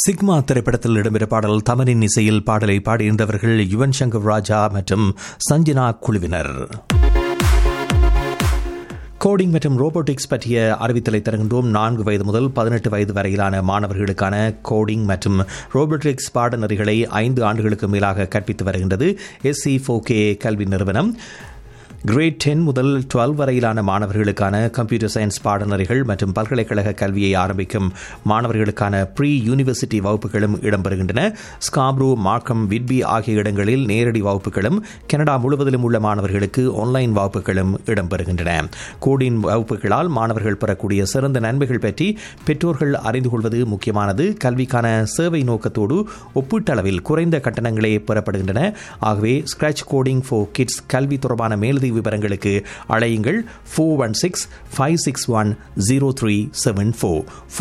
sigma திரைப்படத்தில் இடம்பெற்ற பாடல் தமனின் இசையில் பாடலை பாடியிருந்தவர்கள் யுவன் சங்கர் ராஜா மற்றும் சஞ்சனா குழுவினர் கோடிங் மற்றும் ரோபோட்டிக்ஸ் பற்றிய அறிவித்தலை தருகின்றோம் நான்கு வயது முதல் பதினெட்டு வயது வரையிலான மாணவர்களுக்கான கோடிங் மற்றும் ரோபோட்டிக்ஸ் பாடநெறிகளை ஐந்து ஆண்டுகளுக்கு மேலாக கற்பித்து வருகின்றது எஸ்சி கே கல்வி நிறுவனம் கிரேட் டென் முதல் டுவெல் வரையிலான மாணவர்களுக்கான கம்ப்யூட்டர் சயின்ஸ் பாடநெறிகள் மற்றும் பல்கலைக்கழக கல்வியை ஆரம்பிக்கும் மாணவர்களுக்கான ப்ரீ யூனிவர்சிட்டி வகுப்புகளும் இடம்பெறுகின்றன ஸ்காப்ரூ மார்க்கம் விட்பி ஆகிய இடங்களில் நேரடி வகுப்புகளும் கனடா முழுவதிலும் உள்ள மாணவர்களுக்கு ஆன்லைன் வகுப்புகளும் இடம்பெறுகின்றன கோடின் வகுப்புகளால் மாணவர்கள் பெறக்கூடிய சிறந்த நன்மைகள் பற்றி பெற்றோர்கள் அறிந்து கொள்வது முக்கியமானது கல்விக்கான சேவை நோக்கத்தோடு ஒப்பீட்டளவில் குறைந்த கட்டணங்களே பெறப்படுகின்றன ஆகவே ஸ்கிராச் கோடிங் ஃபார் கிட்ஸ் கல்வி தொடர்பான மேலதிக விவரங்களுக்கு அழையுங்கள் four one six five six one zero three seven four